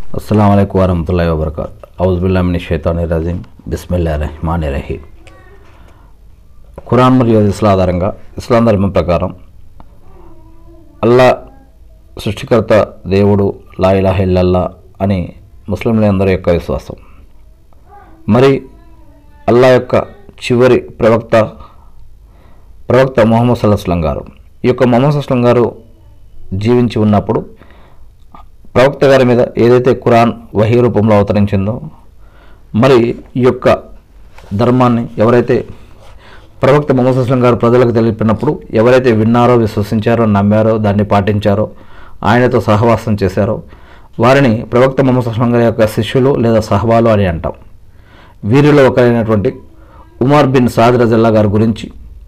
అస్సలం అయికు వరహతుల్లా వబర్కాత్ ఔజుబుల్లామిని షైతాని రజీం బిస్మిల్లా రెహమాన్ రహీం ఖురాన్ మరియు హదీస్ల ఆధారంగా ఇస్లాం ధర్మం ప్రకారం అల్లా సృష్టికర్త దేవుడు లా ఇలాహ ఇల్లల్లా అని ముస్లింలందరి యొక్క విశ్వాసం మరి అల్లా యొక్క చివరి ప్రవక్త ప్రవక్త మొహమ్మద్ సల్లాహస్లం గారు ఈ యొక్క మొహమ్మద్ సల్లాహం గారు జీవించి ఉన్నప్పుడు ప్రవక్త గారి మీద ఏదైతే ఖురాన్ వహీ రూపంలో అవతరించిందో మరి ఈ యొక్క ధర్మాన్ని ఎవరైతే ప్రవక్త మొహమ్మద్ అస్లం గారు ప్రజలకు తెలిపినప్పుడు ఎవరైతే విన్నారో విశ్వసించారో నమ్మారో దాన్ని పాటించారో ఆయనతో సహవాసం చేశారో వారిని ప్రవక్త మొహమ్మద్ అస్లం గారి యొక్క శిష్యులు లేదా సహబాలు అని అంటాం వీరిలో ఒకరైనటువంటి ఉమర్ బిన్ సాద్ రజల్లా గారి గురించి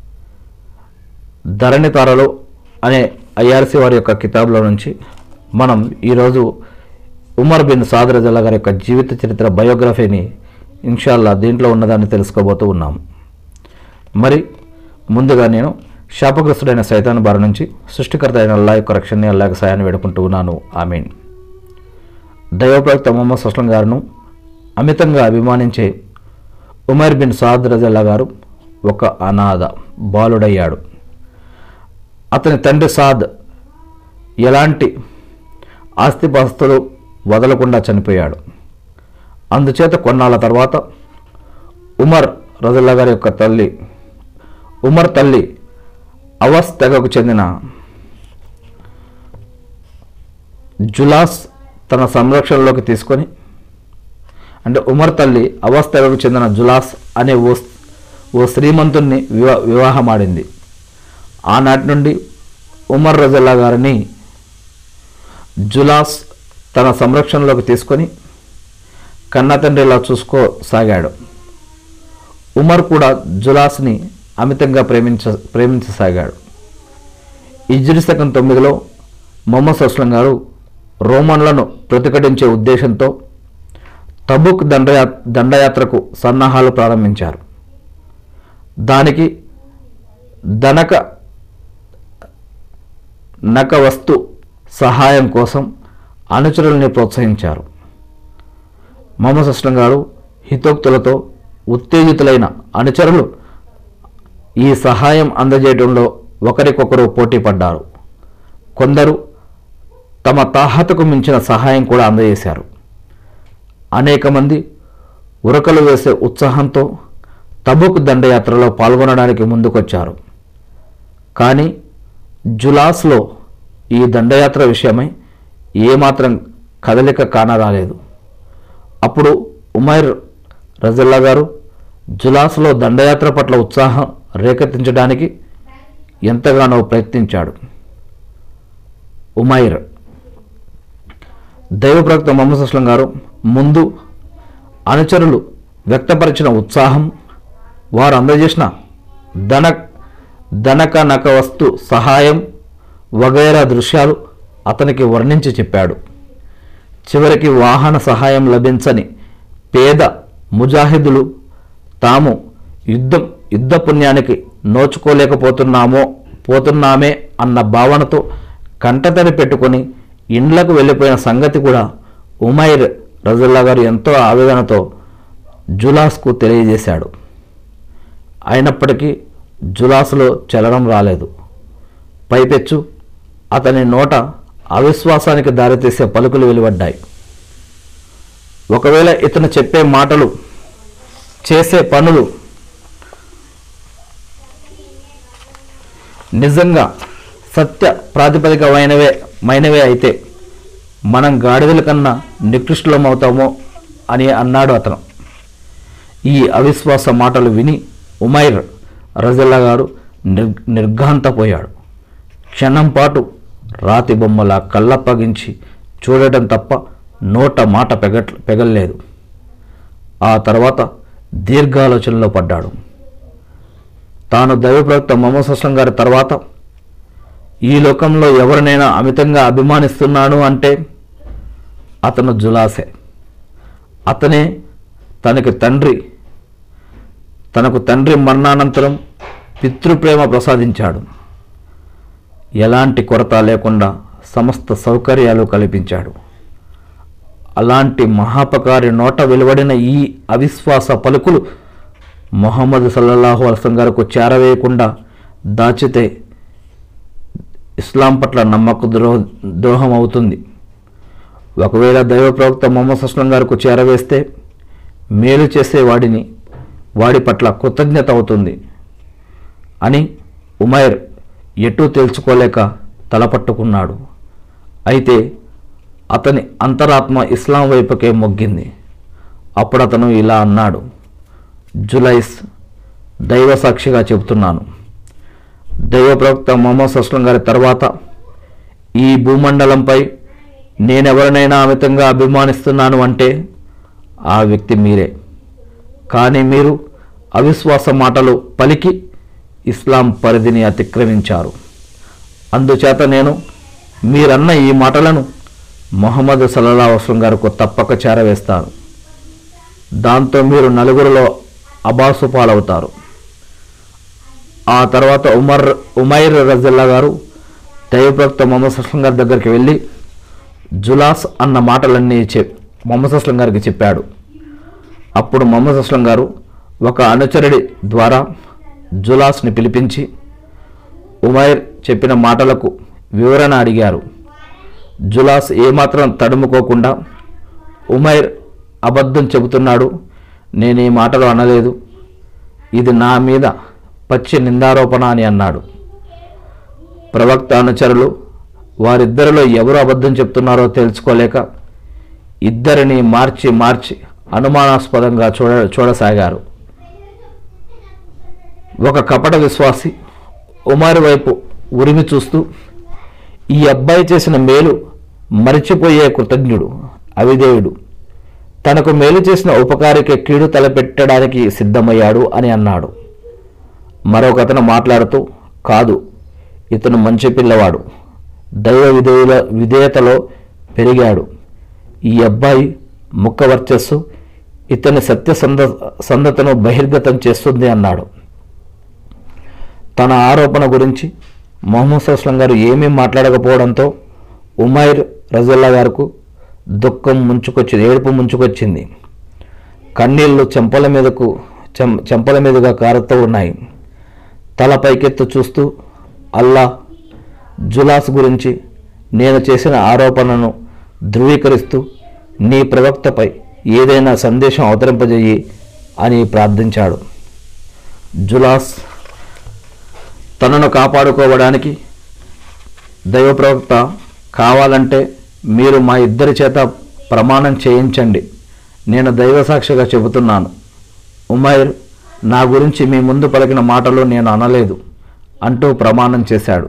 ధరణి తారలు అనే ఐఆర్సి వారి యొక్క కితాబ్లో నుంచి మనం ఈరోజు ఉమర్ బిన్ సాద్ రజల్లా గారి యొక్క జీవిత చరిత్ర బయోగ్రఫీని ఇన్షాల్లా దీంట్లో ఉన్నదాన్ని తెలుసుకోబోతూ ఉన్నాము మరి ముందుగా నేను శాపగ్రస్తుడైన సైతాన్ బారి నుంచి సృష్టికర్త అయిన అల్లా యొక్క రక్షణని అల్లా యొక్క సాయాన్ని వేడుకుంటూ ఉన్నాను ఆమీన్ దైవప్రవక్త మొహమ్మద్ సుస్లం గారును అమితంగా అభిమానించే ఉమర్ బిన్ సాద్ రజల్లా గారు ఒక అనాథ బాలుడయ్యాడు అతని తండ్రి సాద్ ఎలాంటి ఆస్తిపాస్తులు వదలకుండా చనిపోయాడు అందుచేత కొన్నాళ్ళ తర్వాత ఉమర్ రజల్లా గారి యొక్క తల్లి ఉమర్ తల్లి అవస్ తెగకు చెందిన జులాస్ తన సంరక్షణలోకి తీసుకొని అంటే ఉమర్ తల్లి అవస్ తెగకు చెందిన జులాస్ అనే ఓ ఓ శ్రీమంతుణ్ణి వివా వివాహమాడింది ఆనాటి నుండి ఉమర్ రజల్లా గారిని జులాస్ తన సంరక్షణలోకి తీసుకొని కన్న తండ్రిలా చూసుకోసాగాడు ఉమర్ కూడా జులాస్ని అమితంగా ప్రేమించ ప్రేమించసాగాడు ఇజ్రి శకం తొమ్మిదిలో మొహమ్మద్ అస్లం గారు రోమన్లను ప్రతిఘటించే ఉద్దేశంతో తబుక్ దండయా దండయాత్రకు సన్నాహాలు ప్రారంభించారు దానికి ధనక నక వస్తు సహాయం కోసం అనుచరుల్ని ప్రోత్సహించారు మొహమ్మద్ అస్లం గారు హితోక్తులతో ఉత్తేజితులైన అనుచరులు ఈ సహాయం అందజేయడంలో ఒకరికొకరు పోటీ పడ్డారు కొందరు తమ తాహతకు మించిన సహాయం కూడా అందజేశారు అనేక మంది ఉరకలు వేసే ఉత్సాహంతో తబుక్ దండయాత్రలో పాల్గొనడానికి ముందుకొచ్చారు కానీ జులాస్లో ఈ దండయాత్ర విషయమై ఏమాత్రం కదలిక కానరాలేదు అప్పుడు ఉమైర్ రజల్లా గారు జులాస్లో దండయాత్ర పట్ల ఉత్సాహం రేకెత్తించడానికి ఎంతగానో ప్రయత్నించాడు ఉమైర్ దైవప్రవక్త మొహమ్మద్ అస్లం గారు ముందు అనుచరులు వ్యక్తపరిచిన ఉత్సాహం వారు అందజేసిన ధన ధనక నక వస్తు సహాయం వగైరా దృశ్యాలు అతనికి వర్ణించి చెప్పాడు చివరికి వాహన సహాయం లభించని పేద ముజాహిదులు తాము యుద్ధం యుద్ధ పుణ్యానికి నోచుకోలేకపోతున్నామో పోతున్నామే అన్న భావనతో కంటతడి పెట్టుకొని ఇండ్లకు వెళ్ళిపోయిన సంగతి కూడా ఉమైర్ రజుల్లా గారు ఎంతో ఆవేదనతో జులాస్కు తెలియజేశాడు అయినప్పటికీ జులాస్లో చలనం రాలేదు పైపెచ్చు అతని నోట అవిశ్వాసానికి దారితీసే పలుకులు వెలువడ్డాయి ఒకవేళ ఇతను చెప్పే మాటలు చేసే పనులు నిజంగా సత్య ప్రాతిపదికమైనవే మైనవే అయితే మనం గాడిదల కన్నా నికృష్టులమవుతామో అని అన్నాడు అతను ఈ అవిశ్వాస మాటలు విని ఉమైర్ రజల్లా గారు నిర్ నిర్ఘాంతపోయాడు క్షణం పాటు రాతి బొమ్మలా కళ్ళప్పగించి చూడటం తప్ప నోట మాట పెగ పెగల్లేదు ఆ తర్వాత దీర్ఘాలోచనలో పడ్డాడు తాను దైవప్రవక్త మొహమ్మద్ అస్లం గారి తర్వాత ఈ లోకంలో ఎవరినైనా అమితంగా అభిమానిస్తున్నాను అంటే అతను జులాసే అతనే తనకి తండ్రి తనకు తండ్రి మరణానంతరం పితృప్రేమ ప్రసాదించాడు ఎలాంటి కొరత లేకుండా సమస్త సౌకర్యాలు కల్పించాడు అలాంటి మహాపకారి నోట వెలువడిన ఈ అవిశ్వాస పలుకులు మొహమ్మద్ సల్లల్లాహు అల్సం గారికి చేరవేయకుండా దాచితే ఇస్లాం పట్ల నమ్మక ద్రోహ ద్రోహం అవుతుంది ఒకవేళ దైవ ప్రవక్త మొహమ్మద్ అస్లం గారికి చేరవేస్తే మేలు చేసే వాడిని వాడి పట్ల కృతజ్ఞత అవుతుంది అని ఉమైర్ ఎటూ తేల్చుకోలేక తలపట్టుకున్నాడు అయితే అతని అంతరాత్మ ఇస్లాం వైపుకే మొగ్గింది అప్పుడు అతను ఇలా అన్నాడు జులైస్ దైవ సాక్షిగా చెబుతున్నాను దైవ ప్రవక్త మొహమ్మద్ అస్లం గారి తర్వాత ఈ భూమండలంపై నేనెవరినైనా అమితంగా అభిమానిస్తున్నాను అంటే ఆ వ్యక్తి మీరే కానీ మీరు అవిశ్వాస మాటలు పలికి ఇస్లాం పరిధిని అతిక్రమించారు అందుచేత నేను మీరన్న ఈ మాటలను మొహమ్మద్ సల్లల్లా వస్లం గారికి తప్పక చేరవేస్తాను దాంతో మీరు నలుగురిలో అబాసు పాలవుతారు ఆ తర్వాత ఉమర్ ఉమైర్ రజల్లా గారు దైవప్రవక్త మొహమ్మద్ అస్లం గారి దగ్గరికి వెళ్ళి జులాస్ అన్న మాటలన్నీ చెప్ మొహమ్మద్ అస్లం గారికి చెప్పాడు అప్పుడు మొహమ్మద్ అస్లం గారు ఒక అనుచరుడి ద్వారా జులాస్ని పిలిపించి ఉమైర్ చెప్పిన మాటలకు వివరణ అడిగారు జులాస్ ఏమాత్రం తడుముకోకుండా ఉమైర్ అబద్ధం చెబుతున్నాడు నేను ఈ మాటలు అనలేదు ఇది నా మీద పచ్చి నిందారోపణ అని అన్నాడు ప్రవక్త అనుచరులు వారిద్దరిలో ఎవరు అబద్ధం చెప్తున్నారో తెలుసుకోలేక ఇద్దరిని మార్చి మార్చి అనుమానాస్పదంగా చూడ చూడసాగారు ఒక కపట విశ్వాసి ఉమారు వైపు ఉరిమి చూస్తూ ఈ అబ్బాయి చేసిన మేలు మరిచిపోయే కృతజ్ఞుడు అవిధేయుడు తనకు మేలు చేసిన ఉపకారికి కీడు తలపెట్టడానికి సిద్ధమయ్యాడు అని అన్నాడు మరొకతను మాట్లాడుతూ కాదు ఇతను మంచి పిల్లవాడు దైవ విధేయుల విధేయతలో పెరిగాడు ఈ అబ్బాయి ముఖ వర్చస్సు ఇతని సత్యసంధ సంధతను బహిర్గతం చేస్తుంది అన్నాడు తన ఆరోపణ గురించి మొహమ్మద్ సస్లం గారు ఏమీ మాట్లాడకపోవడంతో ఉమైర్ రజల్లా గారికి దుఃఖం ముంచుకొచ్చి ఏడుపు ముంచుకొచ్చింది కన్నీళ్లు చెంపల మీదకు చెం చెంపల మీదుగా కారుతూ ఉన్నాయి తల పైకెత్తు చూస్తూ అల్లా జులాస్ గురించి నేను చేసిన ఆరోపణను ధృవీకరిస్తూ నీ ప్రవక్తపై ఏదైనా సందేశం అవతరింపజేయి అని ప్రార్థించాడు జులాస్ తనను కాపాడుకోవడానికి దైవ ప్రవక్త కావాలంటే మీరు మా ఇద్దరి చేత ప్రమాణం చేయించండి నేను దైవ సాక్షిగా చెబుతున్నాను ఉమైర్ నా గురించి మీ ముందు పలికిన మాటలు నేను అనలేదు అంటూ ప్రమాణం చేశాడు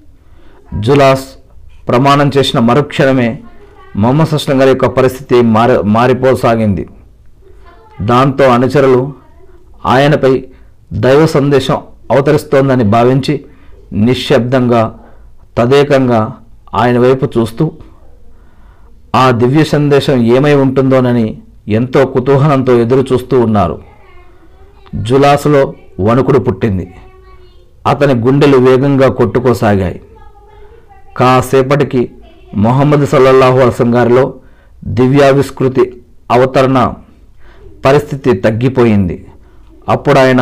జులాస్ ప్రమాణం చేసిన మరుక్షణమే మొహమ్మద్ సస్లం గారి యొక్క పరిస్థితి మారి మారిపోసాగింది దాంతో అనుచరులు ఆయనపై దైవ సందేశం అవతరిస్తోందని భావించి నిశ్శబ్దంగా తదేకంగా ఆయన వైపు చూస్తూ ఆ దివ్య సందేశం ఏమై ఉంటుందోనని ఎంతో కుతూహలంతో ఎదురు చూస్తూ ఉన్నారు జులాసులో వణుకుడు పుట్టింది అతని గుండెలు వేగంగా కొట్టుకోసాగాయి కాసేపటికి మొహమ్మద్ సల్లల్లాహు అల్సం గారిలో దివ్యావిష్కృతి అవతరణ పరిస్థితి తగ్గిపోయింది అప్పుడు ఆయన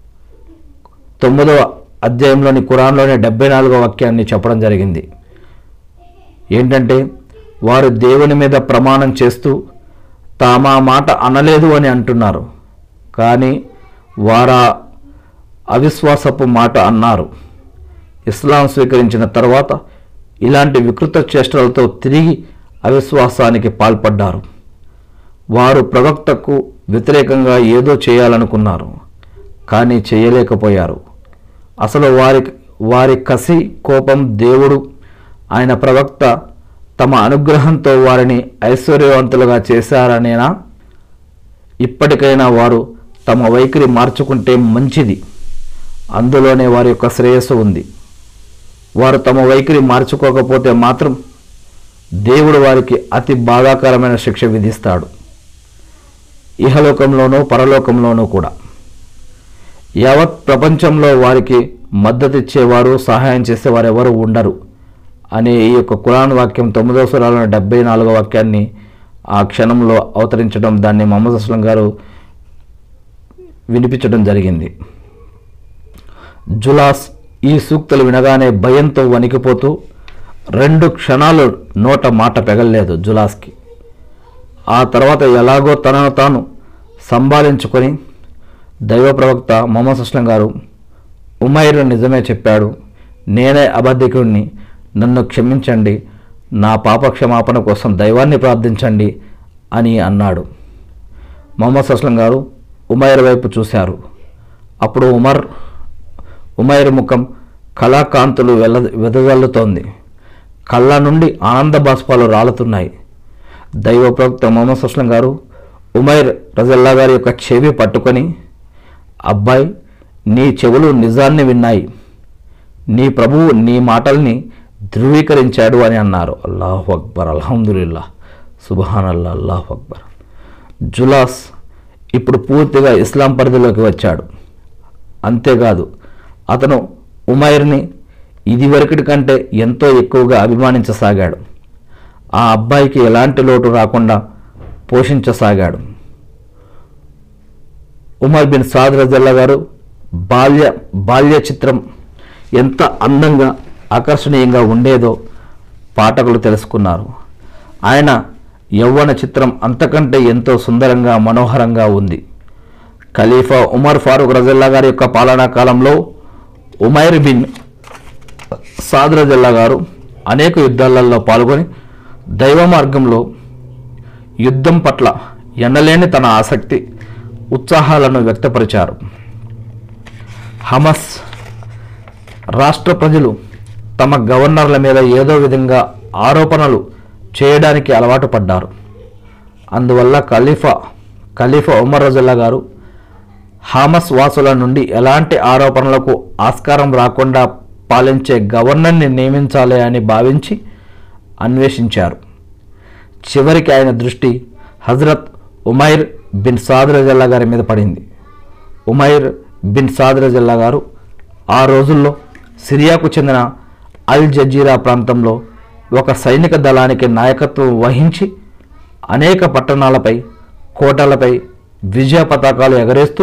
తొమ్మిదవ అధ్యాయంలోని ఖురాన్లోని డెబ్బై నాలుగో వాక్యాన్ని చెప్పడం జరిగింది ఏంటంటే వారు దేవుని మీద ప్రమాణం చేస్తూ తామా మాట అనలేదు అని అంటున్నారు కానీ వారా అవిశ్వాసపు మాట అన్నారు ఇస్లాం స్వీకరించిన తర్వాత ఇలాంటి వికృత చేష్టలతో తిరిగి అవిశ్వాసానికి పాల్పడ్డారు వారు ప్రవక్తకు వ్యతిరేకంగా ఏదో చేయాలనుకున్నారు కానీ చేయలేకపోయారు అసలు వారి వారి కసి కోపం దేవుడు ఆయన ప్రవక్త తమ అనుగ్రహంతో వారిని ఐశ్వర్యవంతులుగా చేశారనేనా ఇప్పటికైనా వారు తమ వైఖరి మార్చుకుంటే మంచిది అందులోనే వారి యొక్క శ్రేయస్సు ఉంది వారు తమ వైఖరి మార్చుకోకపోతే మాత్రం దేవుడు వారికి అతి బాధాకరమైన శిక్ష విధిస్తాడు ఇహలోకంలోనూ పరలోకంలోనూ కూడా యావత్ ప్రపంచంలో వారికి మద్దతు ఇచ్చేవారు సహాయం చేసేవారు ఎవరు ఉండరు అనే ఈ యొక్క కురాన్ వాక్యం తొమ్మిదవ సురాలను డెబ్బై నాలుగో వాక్యాన్ని ఆ క్షణంలో అవతరించడం దాన్ని మొహమ్మద్ అస్లం గారు వినిపించడం జరిగింది జులాస్ ఈ సూక్తులు వినగానే భయంతో వణికిపోతూ రెండు క్షణాలు నోట మాట పెగల్లేదు జులాస్కి ఆ తర్వాత ఎలాగో తనను తాను సంభాళించుకొని దైవ ప్రవక్త మొహమ్మద్ అస్లం గారు ఉమైర్ నిజమే చెప్పాడు నేనే అబద్ధికుడిని నన్ను క్షమించండి నా పాప క్షమాపణ కోసం దైవాన్ని ప్రార్థించండి అని అన్నాడు మొహమ్మద్ అస్లం గారు ఉమైర్ వైపు చూశారు అప్పుడు ఉమర్ ఉమైర్ ముఖం కళాకాంతులు వెల వెదజల్లుతోంది కళ్ళ నుండి ఆనంద బాష్పాలు రాలుతున్నాయి దైవ ప్రవక్త మొహమ్మద్ అస్లం గారు ఉమైర్ రజల్లా గారి యొక్క చెవి పట్టుకొని అబ్బాయి నీ చెవులు నిజాన్ని విన్నాయి నీ ప్రభువు నీ మాటల్ని ధృవీకరించాడు అని అన్నారు అల్లాహు అక్బర్ అల్హమ్దుల్లా సుబహాన్ అల్లా అల్లాహు అక్బర్ జులాస్ ఇప్పుడు పూర్తిగా ఇస్లాం పరిధిలోకి వచ్చాడు అంతేకాదు అతను ఉమైర్ని ఇదివరకటి కంటే ఎంతో ఎక్కువగా అభిమానించసాగాడు ఆ అబ్బాయికి ఎలాంటి లోటు రాకుండా పోషించసాగాడు ఉమర్ బిన్ సాద్ రజల్లా గారు బాల్య బాల్య చిత్రం ఎంత అందంగా ఆకర్షణీయంగా ఉండేదో పాఠకులు తెలుసుకున్నారు ఆయన యవ్వన చిత్రం అంతకంటే ఎంతో సుందరంగా మనోహరంగా ఉంది ఖలీఫా ఉమర్ ఫారూక్ రజల్లా గారి యొక్క పాలనా కాలంలో ఉమైర్ బిన్ సాద్ రజల్లా గారు అనేక యుద్ధాలలో పాల్గొని దైవ మార్గంలో యుద్ధం పట్ల ఎన్నలేని తన ఆసక్తి ఉత్సాహాలను వ్యక్తపరిచారు హమస్ రాష్ట్ర ప్రజలు తమ గవర్నర్ల మీద ఏదో విధంగా ఆరోపణలు చేయడానికి అలవాటు పడ్డారు అందువల్ల ఖలీఫా ఖలీఫా ఉమర్ రజల్లా గారు హామస్ వాసుల నుండి ఎలాంటి ఆరోపణలకు ఆస్కారం రాకుండా పాలించే గవర్నర్ని నియమించాలి అని భావించి అన్వేషించారు చివరికి ఆయన దృష్టి హజరత్ ఉమైర్ బిన్ సాద్ రజల్లా గారి మీద పడింది ఉమైర్ బిన్ సాద్ రజల్లా గారు ఆ రోజుల్లో సిరియాకు చెందిన అల్ జజీరా ప్రాంతంలో ఒక సైనిక దళానికి నాయకత్వం వహించి అనేక పట్టణాలపై కోటలపై విజయ పతాకాలు ఎగరేస్తూ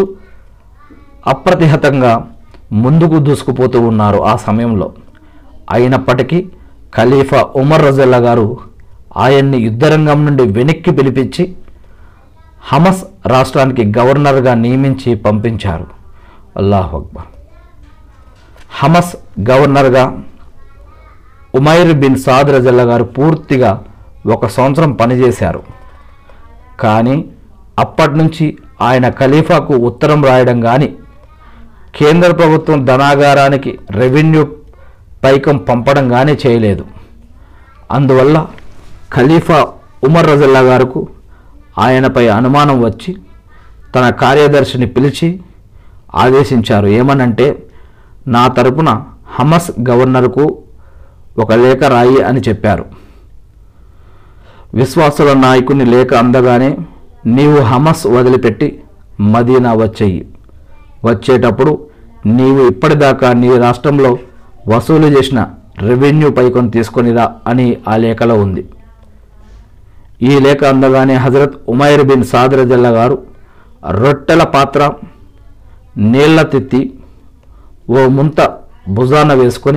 అప్రతిహతంగా ముందుకు దూసుకుపోతూ ఉన్నారు ఆ సమయంలో అయినప్పటికీ ఖలీఫా ఉమర్ రజల్లా గారు ఆయన్ని యుద్ధరంగం నుండి వెనక్కి పిలిపించి హమస్ రాష్ట్రానికి గవర్నర్గా నియమించి పంపించారు అల్లాహ్ అక్బర్ హమస్ గవర్నర్గా ఉమైర్ బిన్ సాద్ రజల్లా గారు పూర్తిగా ఒక సంవత్సరం పనిచేశారు కానీ అప్పటి నుంచి ఆయన ఖలీఫాకు ఉత్తరం రాయడం కానీ కేంద్ర ప్రభుత్వం ధనాగారానికి రెవెన్యూ పైకం పంపడం కానీ చేయలేదు అందువల్ల ఖలీఫా ఉమర్ రజల్లా గారుకు ఆయనపై అనుమానం వచ్చి తన కార్యదర్శిని పిలిచి ఆదేశించారు ఏమనంటే నా తరపున హమస్ గవర్నర్కు ఒక లేఖ రాయి అని చెప్పారు విశ్వాసుల నాయకుని లేఖ అందగానే నీవు హమస్ వదిలిపెట్టి మదీనా వచ్చేయి వచ్చేటప్పుడు నీవు ఇప్పటిదాకా నీ రాష్ట్రంలో వసూలు చేసిన రెవెన్యూ పైకొని తీసుకొనిరా అని ఆ లేఖలో ఉంది ఈ లేఖ అందగానే హజరత్ ఉమైర్ బిన్ సాద్ రజల్లా గారు రొట్టెల పాత్ర నీళ్ల తిత్తి ఓ ముంత భుజాన వేసుకొని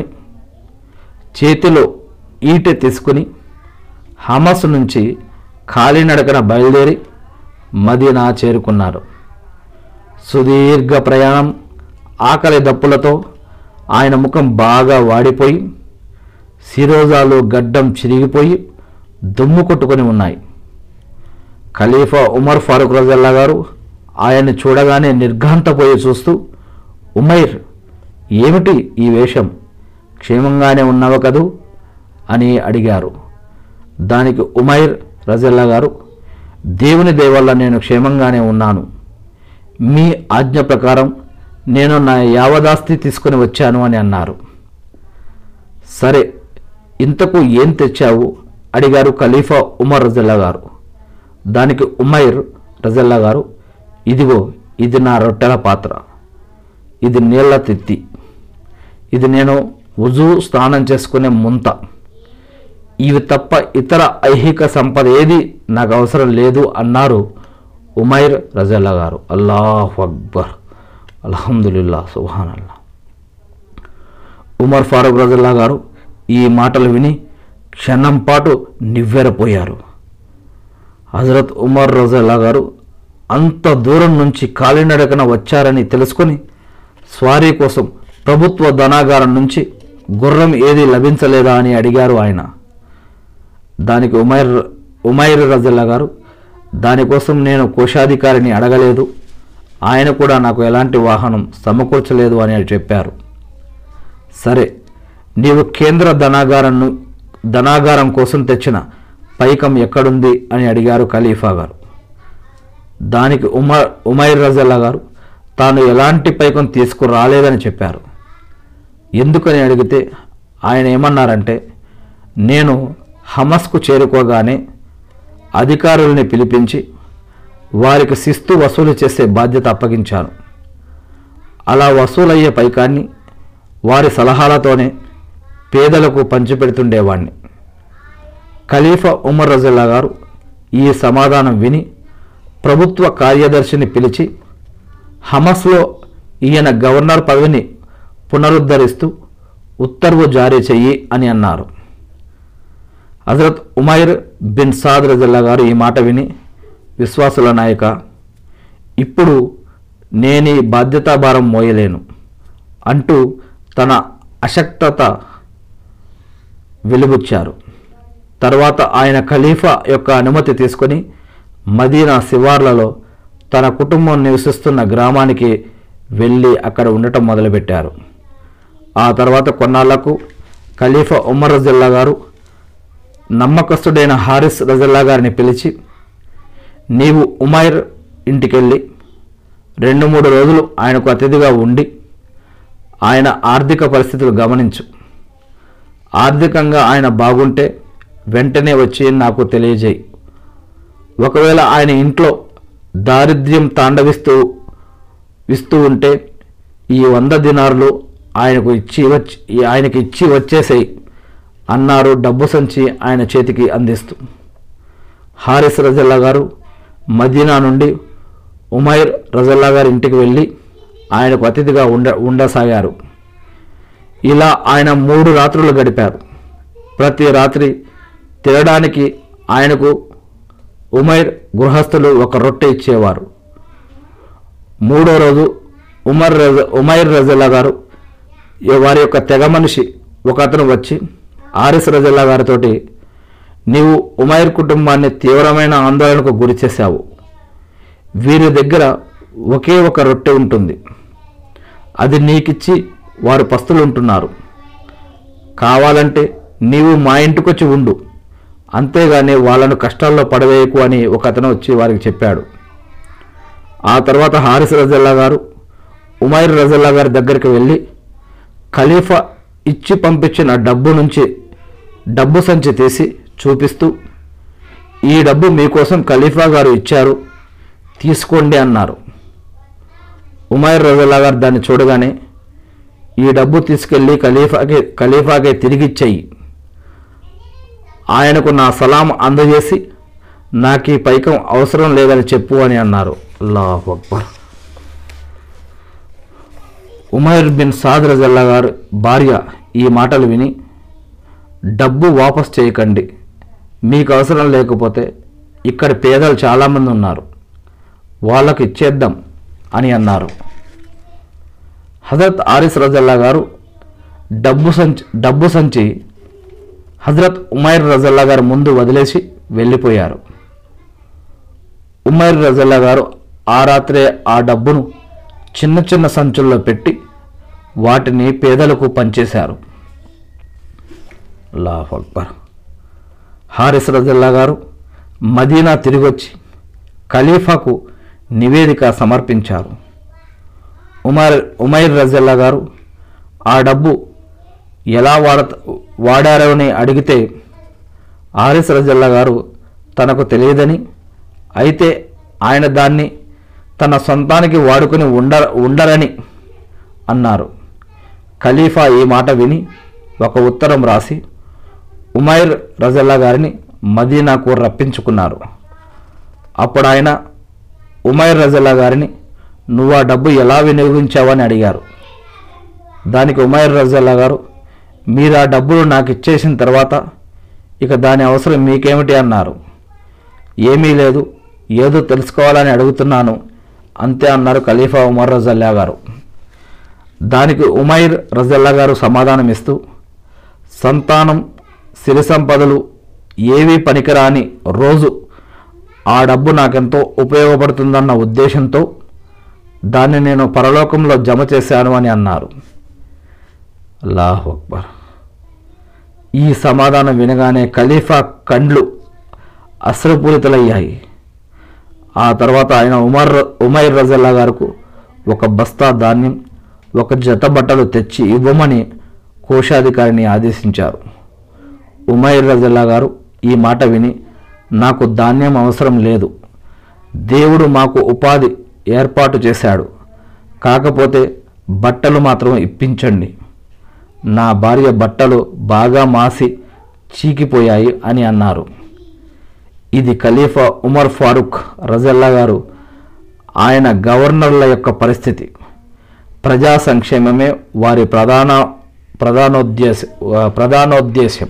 చేతిలో ఈటె తీసుకుని హమస్ నుంచి కాలినడకన బయలుదేరి మదీనా చేరుకున్నారు సుదీర్ఘ ప్రయాణం ఆకలి దప్పులతో ఆయన ముఖం బాగా వాడిపోయి శిరోజాలు గడ్డం చిరిగిపోయి దుమ్ము కొట్టుకొని ఉన్నాయి ఖలీఫా ఉమర్ ఫారూక్ రజల్లా గారు ఆయన్ని చూడగానే నిర్ఘాంతపోయి చూస్తూ ఉమైర్ ఏమిటి ఈ వేషం క్షేమంగానే ఉన్నావు కదూ అని అడిగారు దానికి ఉమైర్ రజల్లా గారు దేవుని దేవల్ల నేను క్షేమంగానే ఉన్నాను మీ ఆజ్ఞ ప్రకారం నేను నా యావదాస్తి తీసుకొని వచ్చాను అని అన్నారు సరే ఇంతకు ఏం తెచ్చావు అడిగారు ఖలీఫా ఉమర్ రజల్లా గారు దానికి ఉమైర్ రజల్లా గారు ఇదిగో ఇది నా రొట్టెల పాత్ర ఇది నీళ్ల తిత్తి ఇది నేను ఉజు స్నానం చేసుకునే ముంత ఇవి తప్ప ఇతర ఐహిక సంపద ఏది నాకు అవసరం లేదు అన్నారు ఉమైర్ రజల్లా గారు అల్లాహ్ అక్బర్ అల్హమ్దుల్లా సుహాన్ అల్లా ఉమర్ ఫారూక్ రజల్లా గారు ఈ మాటలు విని క్షణం పాటు నివ్వెరపోయారు హజరత్ ఉమర్ రజల్లా గారు అంత దూరం నుంచి కాలినడకన వచ్చారని తెలుసుకొని స్వారీ కోసం ప్రభుత్వ ధనాగారం నుంచి గుర్రం ఏది లభించలేదా అని అడిగారు ఆయన దానికి ఉమైర్ ఉమైర్ రజల్లా గారు దానికోసం నేను కోశాధికారిని అడగలేదు ఆయన కూడా నాకు ఎలాంటి వాహనం సమకూర్చలేదు అని చెప్పారు సరే నీవు కేంద్ర ధనాగారం ధనాగారం కోసం తెచ్చిన పైకం ఎక్కడుంది అని అడిగారు ఖలీఫా గారు దానికి ఉమర్ ఉమైర్ రజల్లా గారు తాను ఎలాంటి పైకం తీసుకురాలేదని చెప్పారు ఎందుకని అడిగితే ఆయన ఏమన్నారంటే నేను హమస్కు చేరుకోగానే అధికారుల్ని పిలిపించి వారికి శిస్తు వసూలు చేసే బాధ్యత అప్పగించాను అలా వసూలయ్యే పైకాన్ని వారి సలహాలతోనే పేదలకు పంచిపెడుతుండేవాణ్ణి ఖలీఫా ఉమర్ రజల్లా గారు ఈ సమాధానం విని ప్రభుత్వ కార్యదర్శిని పిలిచి హమస్లో ఈయన గవర్నర్ పదవిని పునరుద్ధరిస్తూ ఉత్తర్వు జారీ చెయ్యి అని అన్నారు హజరత్ ఉమైర్ బిన్ సాద్ రజల్లా గారు ఈ మాట విని విశ్వాసుల నాయక ఇప్పుడు నేను ఈ బాధ్యతాభారం మోయలేను అంటూ తన అశక్తత వెలుబుచ్చారు తర్వాత ఆయన ఖలీఫా యొక్క అనుమతి తీసుకొని మదీనా శివార్లలో తన కుటుంబం నివసిస్తున్న గ్రామానికి వెళ్ళి అక్కడ ఉండటం మొదలుపెట్టారు ఆ తర్వాత కొన్నాళ్లకు ఖలీఫా ఉమర్ రజల్లా గారు నమ్మకస్తుడైన హారిస్ రజల్లా గారిని పిలిచి నీవు ఉమైర్ ఇంటికెళ్ళి రెండు మూడు రోజులు ఆయనకు అతిథిగా ఉండి ఆయన ఆర్థిక పరిస్థితులు గమనించు ఆర్థికంగా ఆయన బాగుంటే వెంటనే వచ్చి నాకు తెలియజేయి ఒకవేళ ఆయన ఇంట్లో దారిద్ర్యం తాండవిస్తూ ఇస్తూ ఉంటే ఈ వంద దినార్లు ఆయనకు ఇచ్చి వచ్చి ఆయనకి ఇచ్చి వచ్చేసేయి అన్నారు డబ్బు సంచి ఆయన చేతికి అందిస్తూ హారిస్ రజల్లా గారు మదీనా నుండి ఉమైర్ రజల్లా గారి ఇంటికి వెళ్ళి ఆయనకు అతిథిగా ఉండ ఉండసాగారు ఇలా ఆయన మూడు రాత్రులు గడిపారు ప్రతి రాత్రి తినడానికి ఆయనకు ఉమైర్ గృహస్థులు ఒక రొట్టె ఇచ్చేవారు మూడో రోజు ఉమర్ రజ ఉమైర్ రజల్లా గారు ఈ వారి యొక్క తెగ మనిషి ఒక అతను వచ్చి ఆరిస్ రజల్లా గారితోటి నీవు ఉమైర్ కుటుంబాన్ని తీవ్రమైన ఆందోళనకు గురి చేశావు వీరి దగ్గర ఒకే ఒక రొట్టె ఉంటుంది అది నీకిచ్చి వారు పస్తులు ఉంటున్నారు కావాలంటే నీవు మా ఇంటికొచ్చి ఉండు అంతేగాని వాళ్ళను కష్టాల్లో పడవేయకు అని ఒక అతను వచ్చి వారికి చెప్పాడు ఆ తర్వాత హారిస్ రజల్లా గారు ఉమైర్ రజల్లా గారి దగ్గరికి వెళ్ళి ఖలీఫా ఇచ్చి పంపించిన డబ్బు నుంచి డబ్బు సంచి తీసి చూపిస్తూ ఈ డబ్బు మీకోసం ఖలీఫా గారు ఇచ్చారు తీసుకోండి అన్నారు ఉమైర్ రజల్లా గారు దాన్ని చూడగానే ఈ డబ్బు తీసుకెళ్ళి ఖలీఫాకి ఖలీఫాకే తిరిగిచ్చేయి ఆయనకు నా సలాం అందజేసి నాకు ఈ పైకం అవసరం లేదని చెప్పు అని అన్నారు అల్లాహు అక్బర్ ఉమైర్ బిన్ సాద్ రజల్లా గారు భార్య ఈ మాటలు విని డబ్బు వాపస్ చేయకండి మీకు అవసరం లేకపోతే ఇక్కడ పేదలు చాలామంది ఉన్నారు వాళ్ళకి ఇచ్చేద్దాం అని అన్నారు హజరత్ ఆరిస్ రజల్లా గారు డబ్బు సంచి డబ్బు సంచి హజరత్ ఉమైర్ రజల్లా గారు ముందు వదిలేసి వెళ్ళిపోయారు ఉమైర్ రజల్లా గారు ఆ రాత్రే ఆ డబ్బును చిన్న చిన్న సంచుల్లో పెట్టి వాటిని పేదలకు పంచేశారు అల్లాహ్ అక్బర్ హారిస్ రజల్లా గారు మదీనా తిరిగొచ్చి ఖలీఫాకు నివేదిక సమర్పించారు ఉమర్ ఉమైర్ రజల్లా గారు ఆ డబ్బు ఎలా వాడ వాడారో అని అడిగితే హారిస్ రజల్లా గారు తనకు తెలియదని అయితే ఆయన దాన్ని తన సొంతానికి వాడుకుని ఉండ ఉండరని అన్నారు ఖలీఫా ఈ మాట విని ఒక ఉత్తరం రాసి ఉమైర్ రజల్లా గారిని మదీనాకు రప్పించుకున్నారు అప్పుడు ఆయన ఉమైర్ రజల్లా గారిని నువ్వు ఆ డబ్బు ఎలా వినియోగించావని అడిగారు దానికి ఉమైర్ రజల్లా గారు మీరు ఆ డబ్బులు నాకు ఇచ్చేసిన తర్వాత ఇక దాని అవసరం మీకేమిటి అన్నారు ఏమీ లేదు ఏదో తెలుసుకోవాలని అడుగుతున్నాను అంతే అన్నారు ఖలీఫా ఉమర్ రజల్లా గారు దానికి ఉమైర్ రజల్లా గారు సమాధానం ఇస్తూ సంతానం సిరి సంపదలు ఏవీ పనికిరాని రోజు ఆ డబ్బు నాకెంతో ఉపయోగపడుతుందన్న ఉద్దేశంతో దాన్ని నేను పరలోకంలో జమ చేశాను అని అన్నారు అల్లాహ్ అక్బర్ ఈ సమాధానం వినగానే ఖలీఫా కండ్లు అశ్రుపూరితలయ్యాయి ఆ తర్వాత ఆయన ఉమర్ ఉమైర్ రజల్లా గారికి ఒక బస్తా ధాన్యం ఒక జత బట్టలు తెచ్చి ఇవ్వమని కోశాధికారిని ఆదేశించారు ఉమైర్ రజల్లా గారు ఈ మాట విని నాకు ధాన్యం అవసరం లేదు దేవుడు మాకు ఉపాధి ఏర్పాటు చేశాడు కాకపోతే బట్టలు మాత్రం ఇప్పించండి నా భార్య బట్టలు బాగా మాసి చీకిపోయాయి అని అన్నారు ఇది ఖలీఫా ఉమర్ ఫారూక్ రజల్లా గారు ఆయన గవర్నర్ల యొక్క పరిస్థితి ప్రజా సంక్షేమమే వారి ప్రధాన ప్రధానోద్దేశ ప్రధానోద్దేశం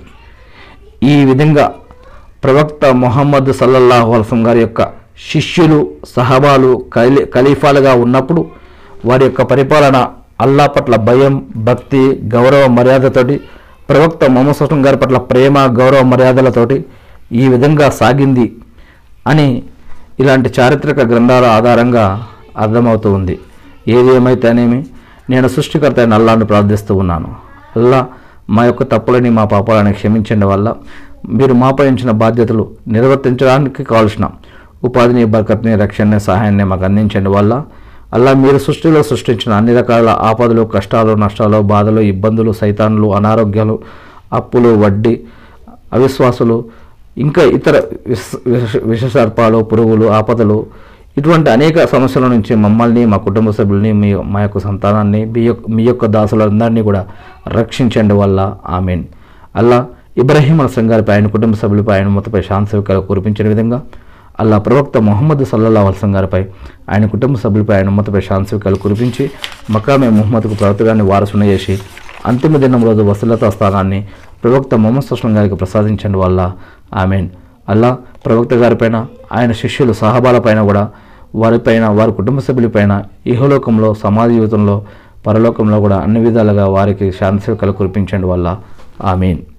ఈ విధంగా ప్రవక్త మొహమ్మద్ సల్లల్లాహు అల్సం గారి యొక్క శిష్యులు సహబాలు ఖలీ ఖలీఫాలుగా ఉన్నప్పుడు వారి యొక్క పరిపాలన అల్లా పట్ల భయం భక్తి గౌరవ మర్యాదతోటి ప్రవక్త మొహమ్మద్ సుల్లం గారి పట్ల ప్రేమ గౌరవ మర్యాదలతోటి ఈ విధంగా సాగింది అని ఇలాంటి చారిత్రక గ్రంథాల ఆధారంగా అర్థమవుతూ ఉంది ఏది ఏమైతేనేమి నేను సృష్టికర్త అయిన అల్లాను ప్రార్థిస్తూ ఉన్నాను అల్లా మా యొక్క తప్పులని మా పాపాలని క్షమించండి వల్ల మీరు మాపై ఉంచిన బాధ్యతలు నిర్వర్తించడానికి కావాల్సిన ఉపాధిని బరకత్ని రక్షణని సహాయాన్ని మాకు అందించండి వల్ల అలా మీరు సృష్టిలో సృష్టించిన అన్ని రకాల ఆపదలు కష్టాలు నష్టాలు బాధలు ఇబ్బందులు సైతాన్లు అనారోగ్యాలు అప్పులు వడ్డీ అవిశ్వాసులు ఇంకా ఇతర విష విష- విషసర్పాలు పురుగులు ఆపదలు ఇటువంటి అనేక సమస్యల నుంచి మమ్మల్ని మా కుటుంబ సభ్యుల్ని మీ మా యొక్క సంతానాన్ని మీ యొక్క మీ యొక్క దాసులందరినీ కూడా రక్షించండి వల్ల ఆమెన్ అల్లా ఇబ్రాహీం అల్సం గారిపై ఆయన కుటుంబ సభ్యులపై ఆయన మొత్తపై శాంతికలు కురిపించిన విధంగా అల్లా ప్రవక్త మొహమ్మద్ సల్లల్లా అల్సం గారిపై ఆయన కుటుంబ సభ్యులపై ఆయన మొత్తపై శాంతికలు కురిపించి మకామే ముహమ్మద్కు ప్రవక్తగాన్ని వారసున చేసి అంతిమ దినం రోజు వసలతా స్థానాన్ని ప్రవక్త మొహమ్మద్ సుస్లం గారికి ప్రసాదించండి వల్ల ఆమెన్ అల్లా ప్రవక్త గారిపైన ఆయన శిష్యులు సహబాలపైన కూడా వారిపైన వారి కుటుంబ సభ్యులపైన ఇహలోకంలో సమాజ జీవితంలో పరలోకంలో కూడా అన్ని విధాలుగా వారికి శాంతి సేవకలు కురిపించండి వల్ల ఆమెన్